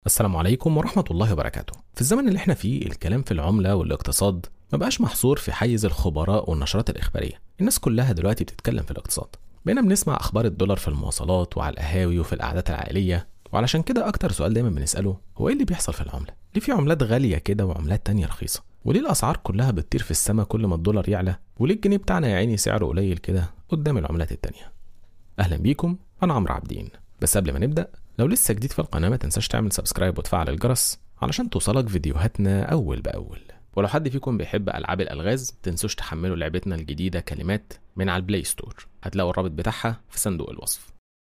السلام عليكم ورحمة الله وبركاته. في الزمن اللي احنا فيه الكلام في العملة والاقتصاد ما بقاش محصور في حيز الخبراء والنشرات الإخبارية. الناس كلها دلوقتي بتتكلم في الاقتصاد. بقينا بنسمع أخبار الدولار في المواصلات وعلى القهاوي وفي القعدات العائلية وعلشان كده أكتر سؤال دايما بنسأله هو إيه اللي بيحصل في العملة؟ ليه في عملات غالية كده وعملات تانية رخيصة؟ وليه الأسعار كلها بتطير في السماء كل ما الدولار يعلى؟ وليه الجنيه بتاعنا يا عيني سعره قليل كده قدام العملات التانية؟ أهلا بيكم أنا عمرو عابدين بس قبل ما نبدأ لو لسه جديد في القناة ما تنساش تعمل سبسكرايب وتفعل الجرس علشان توصلك فيديوهاتنا أول بأول ولو حد فيكم بيحب ألعاب الألغاز تنسوش تحملوا لعبتنا الجديدة كلمات من على البلاي ستور هتلاقوا الرابط بتاعها في صندوق الوصف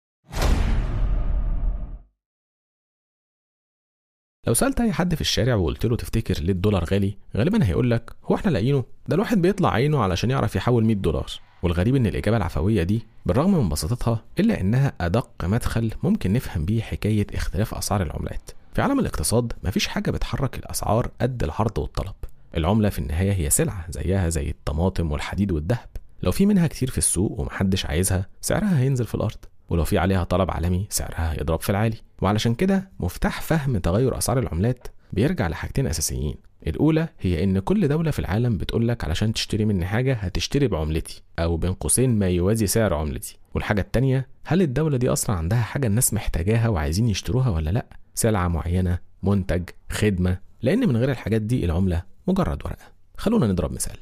لو سألت أي حد في الشارع وقلت له تفتكر ليه الدولار غالي غالبا هيقول لك هو احنا لاقيينه ده الواحد بيطلع عينه علشان يعرف يحول 100 دولار والغريب ان الإجابة العفوية دي بالرغم من بساطتها إلا إنها أدق مدخل ممكن نفهم بيه حكاية اختلاف أسعار العملات في عالم الاقتصاد مفيش حاجة بتحرك الأسعار قد العرض والطلب العملة في النهاية هي سلعة زيها زي الطماطم والحديد والذهب لو في منها كتير في السوق ومحدش عايزها سعرها هينزل في الأرض ولو في عليها طلب عالمي سعرها هيضرب في العالي وعلشان كده مفتاح فهم تغير أسعار العملات بيرجع لحاجتين أساسيين الأولى هي إن كل دولة في العالم بتقولك علشان تشتري مني حاجة هتشتري بعملتي أو بين قوسين ما يوازي سعر عملتي والحاجة التانية هل الدولة دي أصلا عندها حاجة الناس محتاجاها وعايزين يشتروها ولا لأ سلعة معينة منتج خدمة لأن من غير الحاجات دي العملة مجرد ورقة خلونا نضرب مثال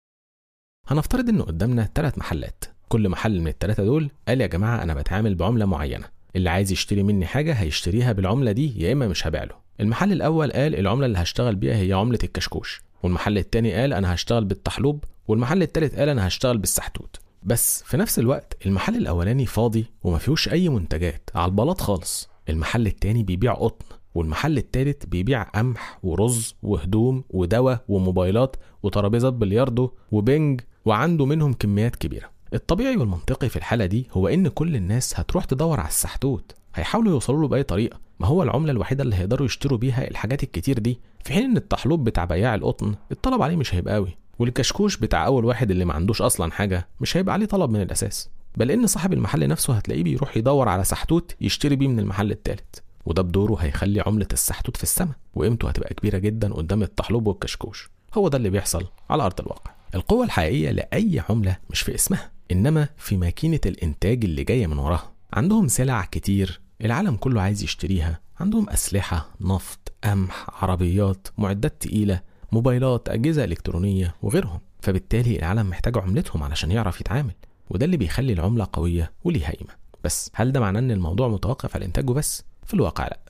هنفترض إن قدامنا ثلاث محلات كل محل من الثلاثة دول قال يا جماعة أنا بتعامل بعملة معينة اللي عايز يشتري مني حاجة هيشتريها بالعملة دي يا إما مش هبيع له المحل الأول قال العملة اللي هشتغل بيها هي عملة الكشكوش والمحل التاني قال أنا هشتغل بالطحلوب والمحل التالت قال أنا هشتغل بالسحتوت بس في نفس الوقت المحل الأولاني فاضي وما فيهوش أي منتجات على البلاط خالص المحل التاني بيبيع قطن والمحل التالت بيبيع قمح ورز وهدوم ودواء وموبايلات وترابيزات بلياردو وبنج وعنده منهم كميات كبيرة الطبيعي والمنطقي في الحالة دي هو إن كل الناس هتروح تدور على السحتوت هيحاولوا يوصلوا له بأي طريقة ما هو العملة الوحيدة اللي هيقدروا يشتروا بيها الحاجات الكتير دي في حين إن الطحلوب بتاع بياع القطن الطلب عليه مش هيبقى قوي والكشكوش بتاع أول واحد اللي ما عندوش أصلا حاجة مش هيبقى عليه طلب من الأساس بل إن صاحب المحل نفسه هتلاقيه بيروح يدور على سحتوت يشتري بيه من المحل التالت وده بدوره هيخلي عملة السحتوت في السماء وقيمته هتبقى كبيرة جدا قدام الطحلوب والكشكوش هو ده اللي بيحصل على أرض الواقع القوة الحقيقية لأي عملة مش في اسمها إنما في ماكينة الإنتاج اللي جاية من وراها عندهم سلع كتير العالم كله عايز يشتريها عندهم أسلحة نفط قمح عربيات معدات تقيلة موبايلات أجهزة إلكترونية وغيرهم فبالتالي العالم محتاج عملتهم علشان يعرف يتعامل وده اللي بيخلي العملة قوية وليها قيمة بس هل ده معناه إن الموضوع متوقف على إنتاجه بس؟ في الواقع لأ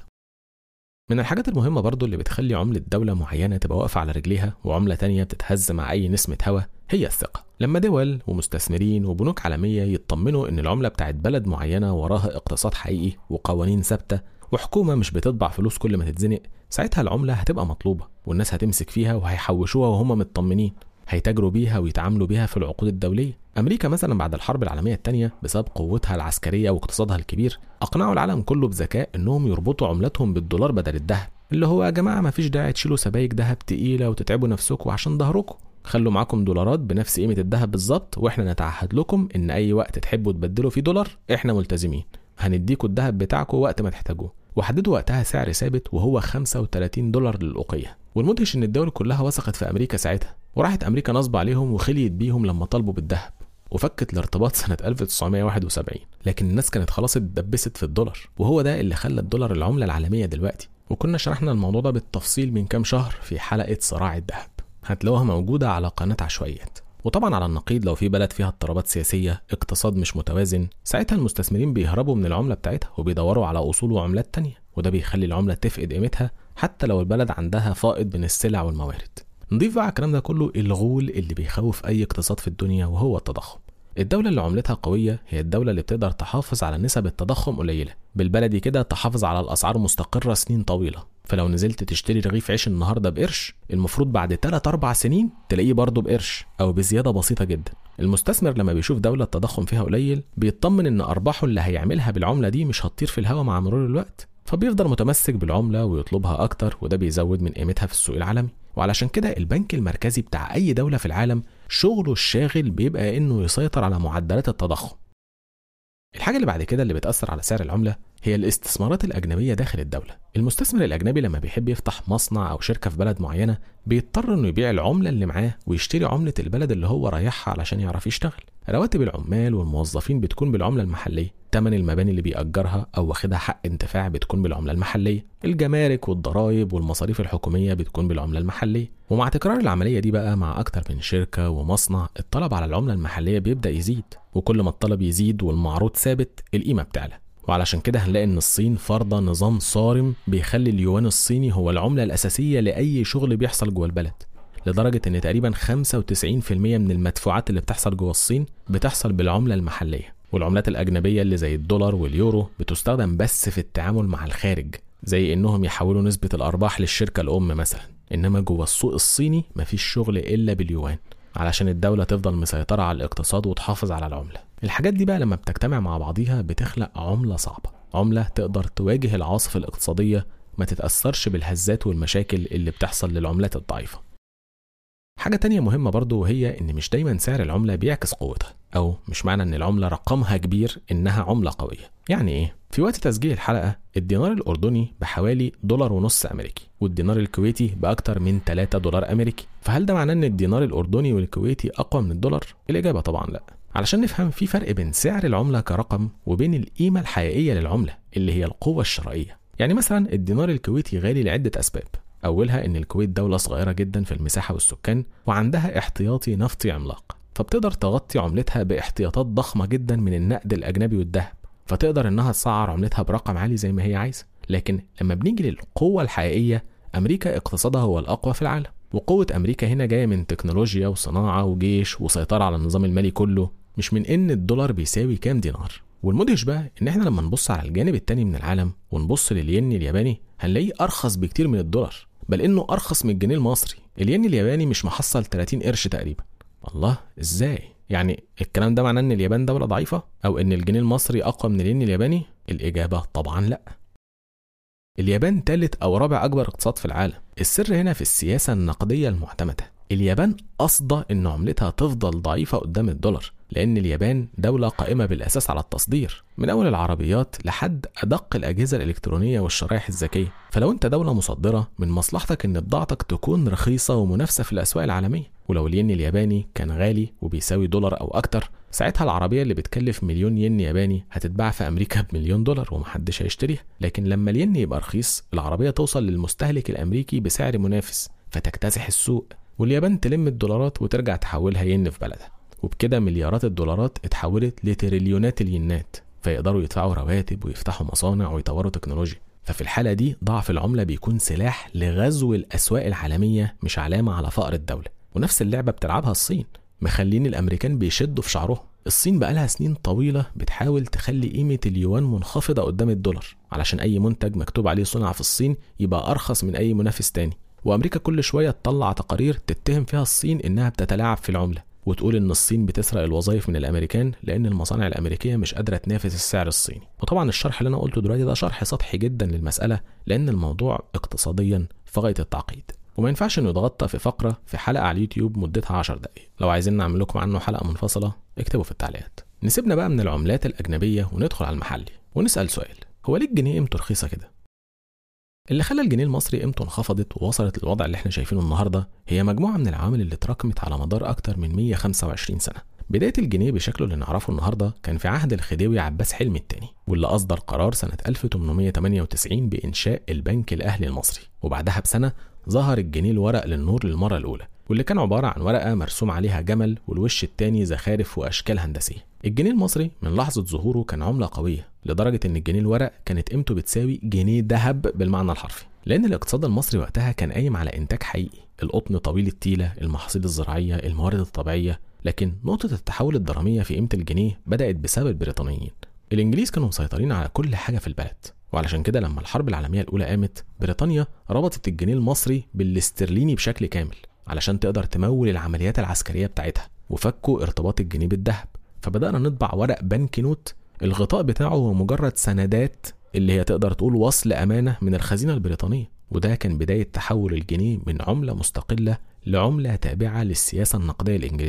من الحاجات المهمة برضو اللي بتخلي عملة دولة معينة تبقى واقفة على رجليها وعملة تانية بتتهز مع أي نسمة هوا هي الثقة لما دول ومستثمرين وبنوك عالمية يطمنوا إن العملة بتاعت بلد معينة وراها اقتصاد حقيقي وقوانين ثابتة وحكومة مش بتطبع فلوس كل ما تتزنق ساعتها العملة هتبقى مطلوبة والناس هتمسك فيها وهيحوشوها وهم مطمنين هيتاجروا بيها ويتعاملوا بيها في العقود الدولية أمريكا مثلا بعد الحرب العالمية الثانية بسبب قوتها العسكرية واقتصادها الكبير أقنعوا العالم كله بذكاء إنهم يربطوا عملتهم بالدولار بدل الذهب اللي هو يا جماعة مفيش داعي تشيلوا سبايك ذهب تقيلة وتتعبوا نفسكم عشان ظهركم خلوا معاكم دولارات بنفس قيمة الذهب بالظبط واحنا نتعهد لكم ان اي وقت تحبوا تبدلوا فيه دولار احنا ملتزمين هنديكوا الذهب بتاعكم وقت ما تحتاجوه وحددوا وقتها سعر ثابت وهو 35 دولار للأوقية والمدهش ان الدول كلها وثقت في امريكا ساعتها وراحت امريكا نصب عليهم وخليت بيهم لما طلبوا بالذهب وفكت الارتباط سنة 1971 لكن الناس كانت خلاص اتدبست في الدولار وهو ده اللي خلى الدولار العملة العالمية دلوقتي وكنا شرحنا الموضوع ده بالتفصيل من كام شهر في حلقة صراع الذهب هتلاقوها موجودة على قناة عشوائيات وطبعا على النقيض لو في بلد فيها اضطرابات سياسية اقتصاد مش متوازن ساعتها المستثمرين بيهربوا من العملة بتاعتها وبيدوروا على أصول وعملات تانية وده بيخلي العملة تفقد قيمتها حتى لو البلد عندها فائض من السلع والموارد نضيف بقى على الكلام ده كله الغول اللي بيخوف أي اقتصاد في الدنيا وهو التضخم الدولة اللي عملتها قوية هي الدولة اللي بتقدر تحافظ على نسب التضخم قليلة بالبلدي كده تحافظ على الأسعار مستقرة سنين طويلة فلو نزلت تشتري رغيف عيش النهاردة بقرش المفروض بعد 3 4 سنين تلاقيه برضه بقرش أو بزيادة بسيطة جدا المستثمر لما بيشوف دولة التضخم فيها قليل بيطمن إن أرباحه اللي هيعملها بالعملة دي مش هتطير في الهواء مع مرور الوقت فبيفضل متمسك بالعملة ويطلبها أكتر وده بيزود من قيمتها في السوق العالمي وعلشان كده البنك المركزي بتاع أي دولة في العالم شغله الشاغل بيبقى إنه يسيطر على معدلات التضخم الحاجة اللي بعد كده اللي بتأثر على سعر العملة هي الاستثمارات الأجنبية داخل الدولة المستثمر الأجنبي لما بيحب يفتح مصنع أو شركة في بلد معينة بيضطر إنه يبيع العملة اللي معاه ويشتري عملة البلد اللي هو رايحها علشان يعرف يشتغل رواتب العمال والموظفين بتكون بالعملة المحلية تمن المباني اللي بيأجرها أو واخدها حق انتفاع بتكون بالعملة المحلية الجمارك والضرائب والمصاريف الحكومية بتكون بالعملة المحلية ومع تكرار العملية دي بقى مع أكتر من شركة ومصنع الطلب على العملة المحلية بيبدأ يزيد وكل ما الطلب يزيد والمعروض ثابت القيمة بتعلى وعلشان كده هنلاقي ان الصين فرضة نظام صارم بيخلي اليوان الصيني هو العملة الأساسية لأي شغل بيحصل جوه البلد لدرجة ان تقريبا 95% من المدفوعات اللي بتحصل جوه الصين بتحصل بالعملة المحلية والعملات الأجنبية اللي زي الدولار واليورو بتستخدم بس في التعامل مع الخارج زي انهم يحولوا نسبة الأرباح للشركة الأم مثلا إنما جوه السوق الصيني مفيش شغل إلا باليوان علشان الدولة تفضل مسيطرة على الاقتصاد وتحافظ على العملة الحاجات دي بقى لما بتجتمع مع بعضيها بتخلق عملة صعبة عملة تقدر تواجه العواصف الاقتصادية ما تتأثرش بالهزات والمشاكل اللي بتحصل للعملات الضعيفة حاجة تانية مهمة برضو وهي إن مش دايما سعر العملة بيعكس قوتها أو مش معنى إن العملة رقمها كبير إنها عملة قوية يعني إيه؟ في وقت تسجيل الحلقة الدينار الأردني بحوالي دولار ونص أمريكي والدينار الكويتي بأكتر من 3 دولار أمريكي فهل ده معناه إن الدينار الأردني والكويتي أقوى من الدولار؟ الإجابة طبعا لأ علشان نفهم في فرق بين سعر العملة كرقم وبين القيمة الحقيقية للعملة اللي هي القوة الشرائية يعني مثلا الدينار الكويتي غالي لعدة أسباب أولها إن الكويت دولة صغيرة جدا في المساحة والسكان وعندها احتياطي نفطي عملاق فبتقدر تغطي عملتها باحتياطات ضخمة جدا من النقد الأجنبي والذهب فتقدر إنها تسعر عملتها برقم عالي زي ما هي عايزة لكن لما بنيجي للقوة الحقيقية أمريكا اقتصادها هو الأقوى في العالم وقوة أمريكا هنا جاية من تكنولوجيا وصناعة وجيش وسيطرة على النظام المالي كله مش من إن الدولار بيساوي كام دينار والمدهش بقى إن إحنا لما نبص على الجانب التاني من العالم ونبص للين الياباني هنلاقيه أرخص بكتير من الدولار بل إنه أرخص من الجنيه المصري الين الياباني مش محصل 30 قرش تقريبا الله إزاي يعني الكلام ده معناه ان اليابان دولة ضعيفة او ان الجنيه المصري اقوى من الين الياباني الاجابة طبعا لا اليابان ثالث او رابع اكبر اقتصاد في العالم السر هنا في السياسة النقدية المعتمدة اليابان قصده ان عملتها تفضل ضعيفة قدام الدولار لان اليابان دولة قائمة بالاساس على التصدير من اول العربيات لحد ادق الاجهزة الالكترونية والشرائح الذكية فلو انت دولة مصدرة من مصلحتك ان بضاعتك تكون رخيصة ومنافسة في الاسواق العالمية ولو الين الياباني كان غالي وبيساوي دولار او اكتر ساعتها العربية اللي بتكلف مليون ين ياباني هتتباع في امريكا بمليون دولار ومحدش هيشتريها لكن لما الين يبقى رخيص العربية توصل للمستهلك الامريكي بسعر منافس فتكتسح السوق واليابان تلم الدولارات وترجع تحولها ين في بلدها وبكده مليارات الدولارات اتحولت لتريليونات الينات فيقدروا يدفعوا رواتب ويفتحوا مصانع ويطوروا تكنولوجيا ففي الحالة دي ضعف العملة بيكون سلاح لغزو الأسواق العالمية مش علامة على فقر الدولة ونفس اللعبة بتلعبها الصين مخلين الأمريكان بيشدوا في شعرهم الصين بقالها سنين طويلة بتحاول تخلي قيمة اليوان منخفضة قدام الدولار علشان أي منتج مكتوب عليه صنع في الصين يبقى أرخص من أي منافس تاني وأمريكا كل شوية تطلع تقارير تتهم فيها الصين إنها بتتلاعب في العملة وتقول إن الصين بتسرق الوظائف من الأمريكان لأن المصانع الأمريكية مش قادرة تنافس السعر الصيني وطبعا الشرح اللي أنا قلته دلوقتي ده شرح سطحي جدا للمسألة لأن الموضوع اقتصاديا في غاية التعقيد وما ينفعش انه يتغطى في فقره في حلقه على اليوتيوب مدتها 10 دقائق لو عايزين نعمل لكم عنه حلقه منفصله اكتبوا في التعليقات نسيبنا بقى من العملات الاجنبيه وندخل على المحلي ونسال سؤال هو ليه الجنيه قيمته رخيصه كده اللي خلى الجنيه المصري قيمته انخفضت ووصلت للوضع اللي احنا شايفينه النهارده هي مجموعه من العوامل اللي اتراكمت على مدار اكتر من 125 سنه بداية الجنيه بشكله اللي نعرفه النهارده كان في عهد الخديوي عباس حلمي الثاني واللي أصدر قرار سنة 1898 بإنشاء البنك الأهلي المصري وبعدها بسنة ظهر الجنيه الورق للنور للمرة الأولى واللي كان عبارة عن ورقة مرسوم عليها جمل والوش التاني زخارف وأشكال هندسية الجنيه المصري من لحظة ظهوره كان عملة قوية لدرجة إن الجنيه الورق كانت قيمته بتساوي جنيه ذهب بالمعنى الحرفي لأن الاقتصاد المصري وقتها كان قايم على إنتاج حقيقي القطن طويل التيلة المحاصيل الزراعية الموارد الطبيعية لكن نقطة التحول الدرامية في قيمة الجنيه بدأت بسبب البريطانيين الإنجليز كانوا مسيطرين على كل حاجة في البلد وعلشان كده لما الحرب العالمية الأولى قامت بريطانيا ربطت الجنيه المصري بالاسترليني بشكل كامل علشان تقدر تمول العمليات العسكرية بتاعتها وفكوا ارتباط الجنيه بالذهب فبدأنا نطبع ورق بنك نوت الغطاء بتاعه هو مجرد سندات اللي هي تقدر تقول وصل أمانة من الخزينة البريطانية وده كان بداية تحول الجنيه من عملة مستقلة لعملة تابعة للسياسة النقدية الإنجليزية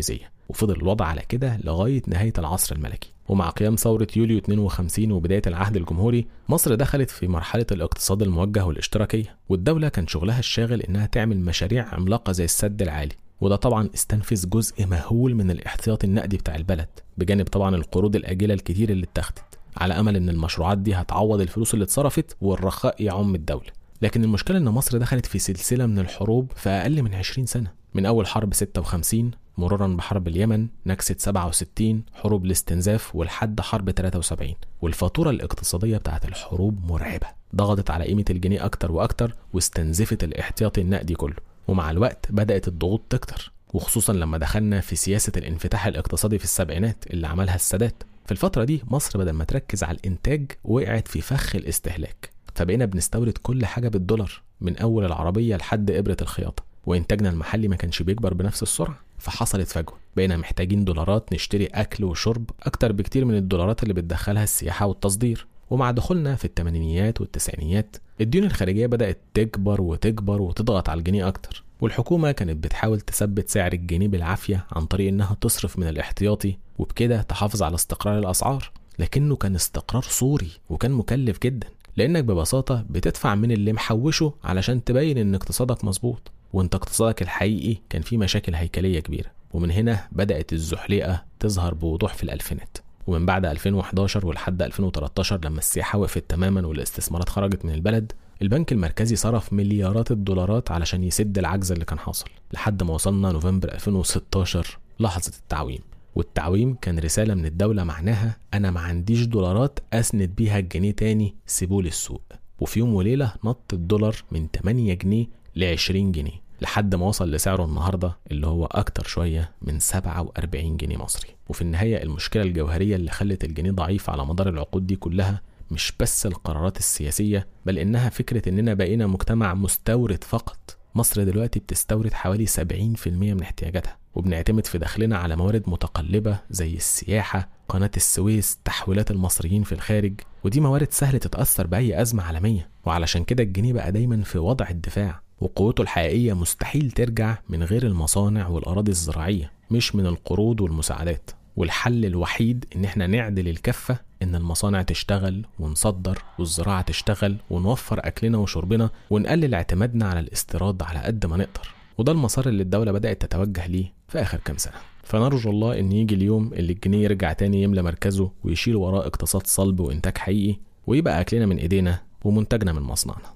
وفضل الوضع على كده لغاية نهاية العصر الملكي ومع قيام ثورة يوليو 52 وبداية العهد الجمهوري مصر دخلت في مرحلة الاقتصاد الموجه والاشتراكية والدولة كان شغلها الشاغل إنها تعمل مشاريع عملاقة زي السد العالي وده طبعا استنفذ جزء مهول من الاحتياطي النقدي بتاع البلد بجانب طبعا القروض الآجلة الكتير اللي اتخذت على أمل إن المشروعات دي هتعوض الفلوس اللي اتصرفت والرخاء يعم الدولة لكن المشكلة إن مصر دخلت في سلسلة من الحروب في أقل من 20 سنة من أول حرب 56 مرورا بحرب اليمن نكسة 67 حروب الاستنزاف ولحد حرب 73 والفاتورة الاقتصادية بتاعت الحروب مرعبة ضغطت على قيمة الجنيه أكتر وأكتر واستنزفت الاحتياطي النقدي كله ومع الوقت بدأت الضغوط تكتر وخصوصا لما دخلنا في سياسة الانفتاح الاقتصادي في السبعينات اللي عملها السادات في الفترة دي مصر بدل ما تركز على الإنتاج وقعت في فخ الاستهلاك فبقينا بنستورد كل حاجة بالدولار من أول العربية لحد إبرة الخياطة وإنتاجنا المحلي ما كانش بيكبر بنفس السرعة فحصلت فجوة بقينا محتاجين دولارات نشتري أكل وشرب أكتر بكتير من الدولارات اللي بتدخلها السياحة والتصدير ومع دخولنا في الثمانينيات والتسعينيات الديون الخارجية بدأت تكبر وتكبر وتضغط على الجنيه أكتر والحكومة كانت بتحاول تثبت سعر الجنيه بالعافية عن طريق إنها تصرف من الاحتياطي وبكده تحافظ على استقرار الأسعار لكنه كان استقرار صوري وكان مكلف جدا لأنك ببساطة بتدفع من اللي محوشه علشان تبين إن اقتصادك مظبوط وانت اقتصادك الحقيقي كان فيه مشاكل هيكلية كبيرة ومن هنا بدأت الزحليقة تظهر بوضوح في الألفينات ومن بعد 2011 ولحد 2013 لما السياحة وقفت تماما والاستثمارات خرجت من البلد البنك المركزي صرف مليارات الدولارات علشان يسد العجز اللي كان حاصل لحد ما وصلنا نوفمبر 2016 لحظة التعويم والتعويم كان رسالة من الدولة معناها أنا ما عنديش دولارات أسند بيها الجنيه تاني سيبولي السوق وفي يوم وليلة نط الدولار من 8 جنيه ل 20 جنيه لحد ما وصل لسعره النهاردة اللي هو أكتر شوية من 47 جنيه مصري وفي النهاية المشكلة الجوهرية اللي خلت الجنيه ضعيف على مدار العقود دي كلها مش بس القرارات السياسية بل إنها فكرة إننا بقينا مجتمع مستورد فقط مصر دلوقتي بتستورد حوالي 70% من احتياجاتها وبنعتمد في دخلنا على موارد متقلبة زي السياحة قناة السويس تحويلات المصريين في الخارج ودي موارد سهل تتأثر بأي أزمة عالمية وعلشان كده الجنيه بقى دايما في وضع الدفاع وقوته الحقيقية مستحيل ترجع من غير المصانع والأراضي الزراعية مش من القروض والمساعدات والحل الوحيد ان احنا نعدل الكفة ان المصانع تشتغل ونصدر والزراعة تشتغل ونوفر اكلنا وشربنا ونقلل اعتمادنا على الاستيراد على قد ما نقدر وده المسار اللي الدولة بدأت تتوجه ليه في آخر كام سنة فنرجو الله إن يجي اليوم اللي الجنيه يرجع تاني يملى مركزه ويشيل وراه اقتصاد صلب وإنتاج حقيقي ويبقى أكلنا من إيدينا ومنتجنا من مصنعنا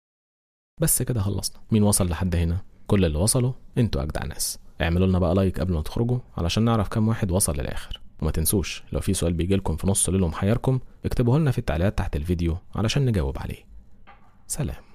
بس كده خلصنا مين وصل لحد هنا كل اللي وصلوا انتوا أجدع ناس اعملوا لنا بقى لايك قبل ما تخرجوا علشان نعرف كام واحد وصل للآخر وما تنسوش لو في سؤال بيجيلكم في نص ليل ومحيركم اكتبوه لنا في التعليقات تحت الفيديو علشان نجاوب عليه سلام